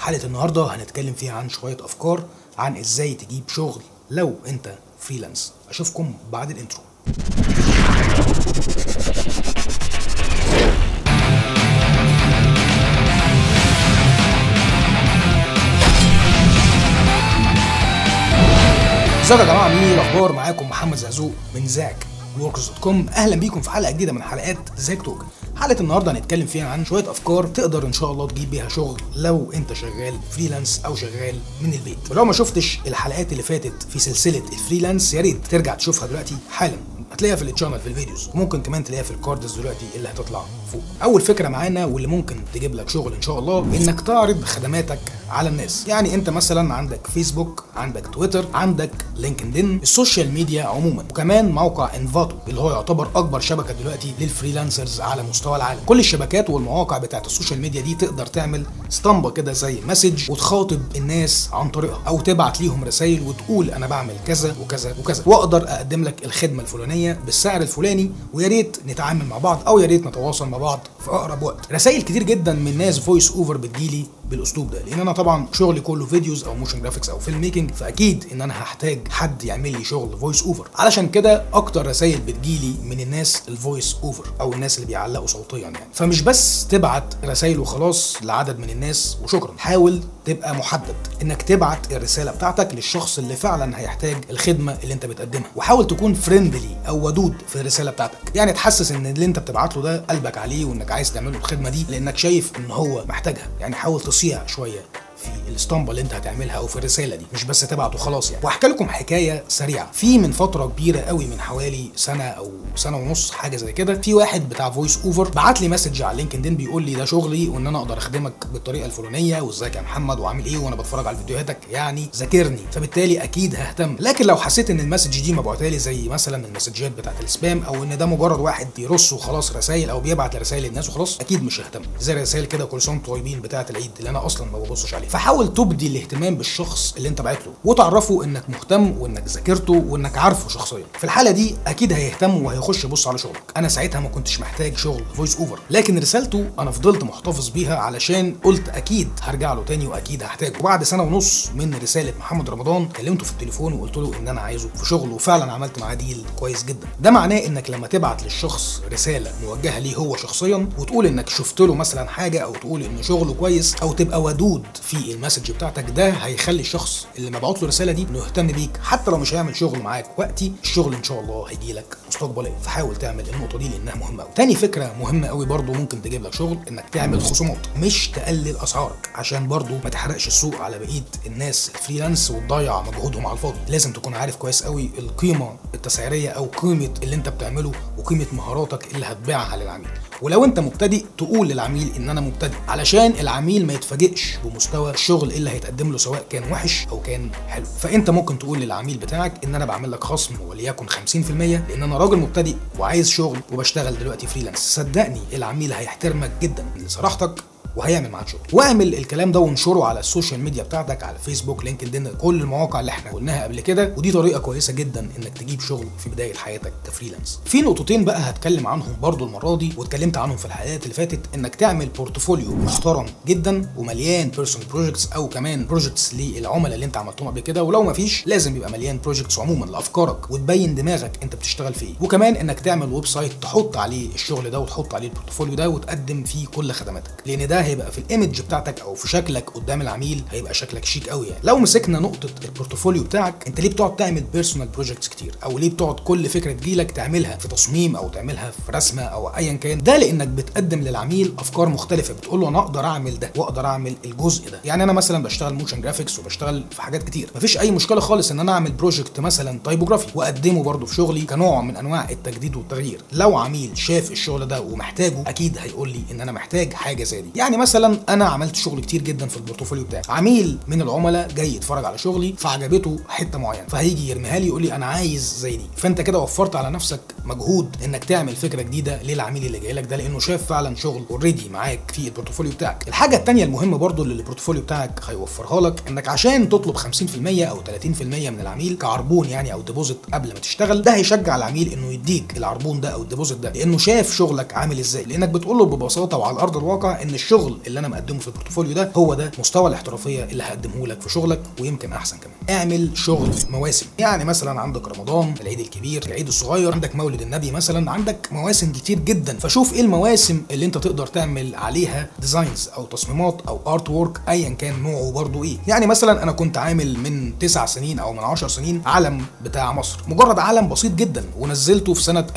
حلقه النهارده هنتكلم فيها عن شويه افكار عن ازاي تجيب شغل لو انت فريلانس اشوفكم بعد الانترو ازيكم يا جماعه عاملين ايه الاخبار معاكم محمد زعزوق من زاك وركس دوت كوم اهلا بيكم في حلقه جديده من حلقات زاك توك حلقه النهارده هنتكلم فيها عن شويه افكار تقدر ان شاء الله تجيب بيها شغل لو انت شغال فريلانس او شغال من البيت ولو ما شفتش الحلقات اللي فاتت في سلسله الفريلانس يا ريت ترجع تشوفها دلوقتي حالا هتلاقيها في التشانل في الفيديوز وممكن كمان تلاقيها في الكاردز دلوقتي اللي هتطلع فوق اول فكره معانا واللي ممكن تجيب لك شغل ان شاء الله انك تعرض خدماتك على الناس يعني انت مثلا عندك فيسبوك عندك تويتر عندك لينكدين السوشيال ميديا عموما وكمان موقع انفاتو اللي هو يعتبر اكبر شبكه دلوقتي للفريلانسرز على مستوى العالم كل الشبكات والمواقع بتاعت السوشيال ميديا دي تقدر تعمل اسطمبه كده زي مسج وتخاطب الناس عن طريقها او تبعت ليهم رسائل وتقول انا بعمل كذا وكذا وكذا واقدر اقدم لك الخدمه الفلانيه بالسعر الفلاني ويا ريت نتعامل مع بعض او يا ريت نتواصل مع بعض في اقرب وقت رسائل كتير جدا من ناس فويس اوفر بتجيلي بالاسلوب ده لان انا طبعا شغلي كله فيديوز او موشن جرافيكس او فيلم ميكنج فاكيد ان انا هحتاج حد يعمل لي شغل فويس اوفر علشان كده اكتر رسائل بتجيلي من الناس الفويس اوفر او الناس اللي بيعلقوا صوتيا يعني فمش بس تبعت رسائل وخلاص لعدد من الناس وشكرا حاول تبقى محدد انك تبعت الرساله بتاعتك للشخص اللي فعلا هيحتاج الخدمه اللي انت بتقدمها وحاول تكون فريندلي او ودود في الرساله بتاعتك يعني تحسس ان اللي انت بتبعت له ده قلبك عليه وانك عايز تعمل له الخدمه دي لانك شايف ان هو محتاجها يعني حاول تصيع شويه في الاسطمبه اللي انت هتعملها او في الرساله دي مش بس تبعت وخلاص يعني واحكي لكم حكايه سريعه في من فتره كبيره قوي من حوالي سنه او سنه ونص حاجه زي كده في واحد بتاع فويس اوفر بعت لي مسج على لينكدين بيقول لي ده شغلي وان انا اقدر اخدمك بالطريقه الفلانيه وازيك يا محمد وعامل ايه وانا بتفرج على فيديوهاتك يعني ذاكرني فبالتالي اكيد ههتم لكن لو حسيت ان المسج دي مبعوتها لي زي مثلا المسجات بتاعت السبام او ان ده مجرد واحد بيرص وخلاص رسائل او بيبعت رسائل للناس وخلاص اكيد مش ههتم زي رسائل كده كل سنه وانتم طيبين بتاعت العيد اللي انا اصلا ما ببصش عليها فحاول تبدي الاهتمام بالشخص اللي انت بعت له وتعرفه انك مهتم وانك ذاكرته وانك عارفه شخصيا في الحاله دي اكيد هيهتم وهيخش يبص على شغلك انا ساعتها ما كنتش محتاج شغل فويس اوفر لكن رسالته انا فضلت محتفظ بيها علشان قلت اكيد هرجع له تاني واكيد هحتاجه وبعد سنه ونص من رساله محمد رمضان كلمته في التليفون وقلت له ان انا عايزه في شغل وفعلا عملت معاه ديل كويس جدا ده معناه انك لما تبعت للشخص رساله موجهه ليه هو شخصيا وتقول انك شفت له مثلا حاجه او تقول ان شغله كويس او تبقى ودود في المسج بتاعتك ده هيخلي الشخص اللي مبعوت له الرساله دي انه يهتم بيك حتى لو مش هيعمل شغل معاك وقتي الشغل ان شاء الله هيجي لك مستقبليا فحاول تعمل النقطه دي لانها مهمه قوي تاني فكره مهمه قوي برضو ممكن تجيب لك شغل انك تعمل خصومات مش تقلل اسعارك عشان برضو ما تحرقش السوق على بقيه الناس الفريلانس وتضيع مجهودهم على الفاضي لازم تكون عارف كويس قوي القيمه التسعيريه او قيمه اللي انت بتعمله وقيمه مهاراتك اللي هتبيعها للعميل ولو انت مبتدئ تقول للعميل ان انا مبتدئ علشان العميل ما يتفاجئش بمستوى الشغل اللي هيتقدم له سواء كان وحش او كان حلو فانت ممكن تقول للعميل بتاعك ان انا بعمل لك خصم وليكن 50% لان انا راجل مبتدئ وعايز شغل وبشتغل دلوقتي فريلانس صدقني العميل هيحترمك جدا لصراحتك وهيعمل معاك شغل واعمل الكلام ده وانشره على السوشيال ميديا بتاعتك على فيسبوك لينكدين كل المواقع اللي احنا قلناها قبل كده ودي طريقه كويسه جدا انك تجيب شغل في بدايه حياتك كفريلانس في نقطتين بقى هتكلم عنهم برضو المره دي واتكلمت عنهم في الحلقات اللي فاتت انك تعمل بورتفوليو محترم جدا ومليان بيرسونال بروجكتس او كمان بروجكتس للعملاء اللي انت عملتهم قبل كده ولو ما فيش لازم يبقى مليان بروجكتس عموما لافكارك وتبين دماغك انت بتشتغل في ايه وكمان انك تعمل ويب سايت تحط عليه الشغل ده وتحط عليه البورتفوليو ده وتقدم فيه كل خدماتك لان ده هيبقى في الايمج بتاعتك او في شكلك قدام العميل هيبقى شكلك شيك قوي يعني لو مسكنا نقطه البورتفوليو بتاعك انت ليه بتقعد تعمل بيرسونال بروجكتس كتير او ليه بتقعد كل فكره تجيلك تعملها في تصميم او تعملها في رسمه او ايا كان ده لانك بتقدم للعميل افكار مختلفه بتقول له انا اقدر اعمل ده واقدر اعمل الجزء ده يعني انا مثلا بشتغل موشن جرافيكس وبشتغل في حاجات كتير مفيش اي مشكله خالص ان انا اعمل بروجكت مثلا تايبوجرافي واقدمه برده في شغلي كنوع من انواع التجديد والتغيير لو عميل شاف الشغل ده ومحتاجه اكيد هيقول لي ان انا محتاج حاجه زي دي يعني مثلا انا عملت شغل كتير جدا في البورتفوليو بتاعي عميل من العملاء جاي يتفرج على شغلي فعجبته حته معينه فهيجي يرميها لي يقول لي انا عايز زي دي فانت كده وفرت على نفسك مجهود انك تعمل فكره جديده للعميل اللي جاي لك ده لانه شاف فعلا شغل اوريدي معاك في البورتفوليو بتاعك الحاجه الثانيه المهمه برضو اللي البورتفوليو بتاعك هيوفرها لك انك عشان تطلب 50% او 30% من العميل كعربون يعني او ديبوزيت قبل ما تشتغل ده هيشجع العميل انه يديك العربون ده او الديبوزيت ده لانه شاف شغلك عامل ازاي لانك بتقول له ببساطه وعلى ارض الواقع ان الشغل الشغل اللي انا مقدمه في البورتفوليو ده هو ده مستوى الاحترافيه اللي هقدمه لك في شغلك ويمكن احسن كمان اعمل شغل مواسم يعني مثلا عندك رمضان العيد الكبير العيد الصغير عندك مولد النبي مثلا عندك مواسم كتير جدا فشوف ايه المواسم اللي انت تقدر تعمل عليها ديزاينز او تصميمات او ارت وورك ايا كان نوعه برضه ايه يعني مثلا انا كنت عامل من تسع سنين او من 10 سنين علم بتاع مصر مجرد علم بسيط جدا ونزلته في سنه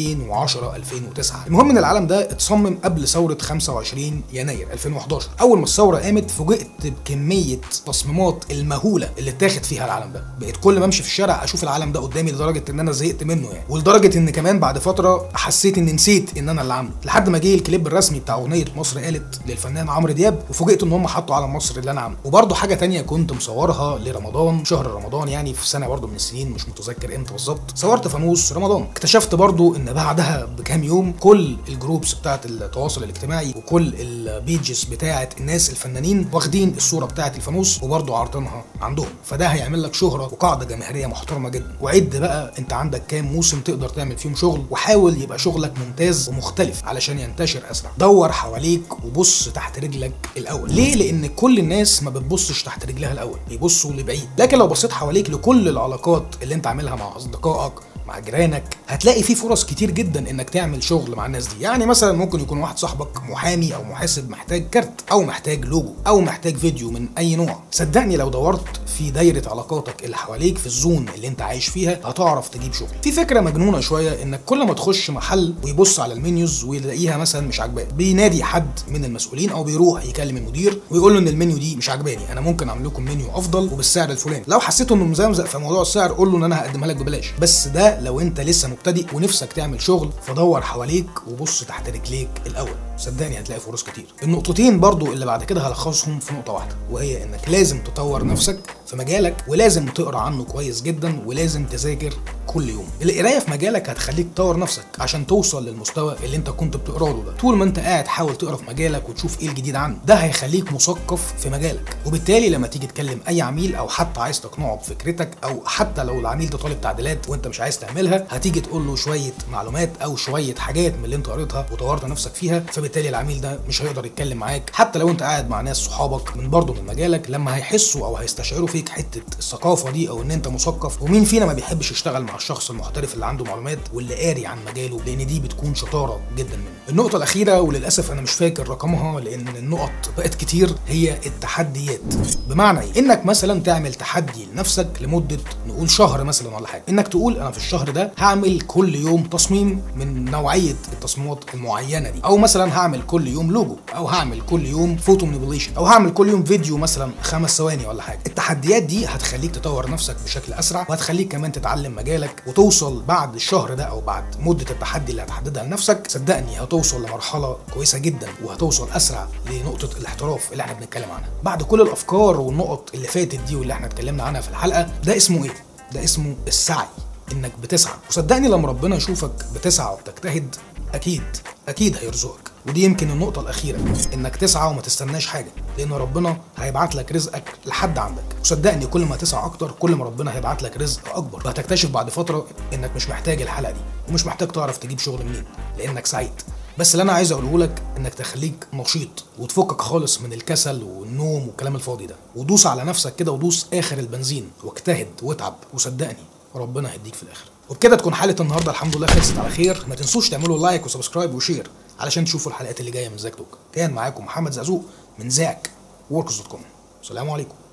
2010 2009 المهم ان العلم ده اتصمم قبل ثوره 25 يناير 2011 اول ما الثوره قامت فوجئت بكميه تصميمات المهوله اللي اتاخد فيها العلم ده بقيت كل ما امشي في الشارع اشوف العلم ده قدامي لدرجه ان انا زهقت منه يعني ولدرجه ان كمان بعد فتره حسيت اني نسيت ان انا اللي عامله لحد ما جه الكليب الرسمي بتاع اغنيه مصر قالت للفنان عمرو دياب وفوجئت ان هم حطوا علم مصر اللي انا عامله وبرده حاجه تانية كنت مصورها لرمضان شهر رمضان يعني في سنه برده من السنين مش متذكر امتى بالظبط صورت فانوس رمضان اكتشفت برده ان بعدها بكام يوم كل الجروبس بتاعت التواصل الاجتماعي وكل البيجز بتاعت الناس الفنانين واخدين الصوره بتاعت الفانوس وبرده عارضينها عندهم فده هيعمل لك شهره وقاعده جماهيريه محترمه جدا وعد بقى انت عندك كام موسم تقدر تعمل فيهم شغل وحاول يبقى شغلك ممتاز ومختلف علشان ينتشر اسرع دور حواليك وبص تحت رجلك الاول ليه لان كل الناس ما بتبصش تحت رجلها الاول بيبصوا لبعيد لكن لو بصيت حواليك لكل العلاقات اللي انت عاملها مع اصدقائك مع جيرانك هتلاقي في فرص كتير جدا انك تعمل شغل مع الناس دي يعني مثلا ممكن يكون واحد صاحبك محامي او محاسب محتاج كارت او محتاج لوجو او محتاج فيديو من اي نوع صدقني لو دورت في دايره علاقاتك اللي حواليك في الزون اللي انت عايش فيها هتعرف تجيب شغل في فكره مجنونه شويه انك كل ما تخش محل ويبص على المنيوز ويلاقيها مثلا مش عاجباه بينادي حد من المسؤولين او بيروح يكلم المدير ويقول له ان المنيو دي مش عاجباني انا ممكن اعمل لكم منيو افضل وبالسعر الفلاني لو حسيت انه مزمزق في موضوع السعر قول له ان انا هقدمها لك ببلاش بس ده لو انت لسه مبتدئ ونفسك تعمل شغل فدور حواليك وبص تحت رجليك الاول صدقني هتلاقي فرص كتير النقطتين برضو اللي بعد كده هلخصهم في نقطه واحده وهي انك لازم تطور نفسك في مجالك ولازم تقرا عنه كويس جدا ولازم تذاكر كل يوم القرايه في مجالك هتخليك تطور نفسك عشان توصل للمستوى اللي انت كنت بتقرا له ده طول ما انت قاعد حاول تقرا في مجالك وتشوف ايه الجديد عنه ده هيخليك مثقف في مجالك وبالتالي لما تيجي تكلم اي عميل او حتى عايز تقنعه بفكرتك او حتى لو العميل ده طالب تعديلات وانت مش عايز تعملها هتيجي تقول له شويه معلومات او شويه حاجات من اللي انت قريتها وطورت نفسك فيها فبالتالي العميل ده مش هيقدر يتكلم معاك حتى لو انت قاعد مع ناس صحابك من برضه من مجالك لما هيحسوا او هيستشعروا فيك حته الثقافه دي او ان انت مثقف ومين فينا ما بيحبش يشتغل مع الشخص المحترف اللي عنده معلومات واللي قاري عن مجاله لان دي بتكون شطاره جدا منه النقطه الاخيره وللاسف انا مش فاكر رقمها لان النقط بقت كتير هي التحديات بمعنى ايه انك مثلا تعمل تحدي لنفسك لمده نقول شهر مثلا ولا حاجه انك تقول انا في الشهر ده هعمل كل يوم تصميم من نوعيه التصميمات المعينه دي او مثلا هعمل كل يوم لوجو او هعمل كل يوم فوتو مانيبيوليشن او هعمل كل يوم فيديو مثلا خمس ثواني ولا حاجه التحديات دي هتخليك تطور نفسك بشكل اسرع وهتخليك كمان تتعلم مجالك وتوصل بعد الشهر ده او بعد مده التحدي اللي هتحددها لنفسك صدقني هتوصل لمرحله كويسه جدا وهتوصل اسرع لنقطه الاحتراف اللي احنا بنتكلم عنها بعد كل الافكار والنقط اللي فاتت دي واللي احنا اتكلمنا عنها في الحلقه ده اسمه ايه ده اسمه السعي انك بتسعى وصدقني لما ربنا يشوفك بتسعى وبتجتهد اكيد اكيد هيرزقك ودي يمكن النقطة الأخيرة إنك تسعى وما تستناش حاجة لأن ربنا هيبعت لك رزقك لحد عندك وصدقني كل ما تسعى أكتر كل ما ربنا هيبعت لك رزق أكبر وهتكتشف بعد فترة إنك مش محتاج الحلقة دي ومش محتاج تعرف تجيب شغل منين لأنك سعيد بس اللي انا عايز اقوله لك انك تخليك نشيط وتفكك خالص من الكسل والنوم والكلام الفاضي ده ودوس على نفسك كده ودوس اخر البنزين واجتهد واتعب وصدقني ربنا هيديك في الاخر وبكده تكون حلقه النهارده الحمد لله خلصت على خير ما تنسوش تعملوا لايك وسبسكرايب وشير علشان تشوفوا الحلقات اللي جايه من زاك توك كان معاكم محمد زقزوق من زاك وركس دوت كوم سلام عليكم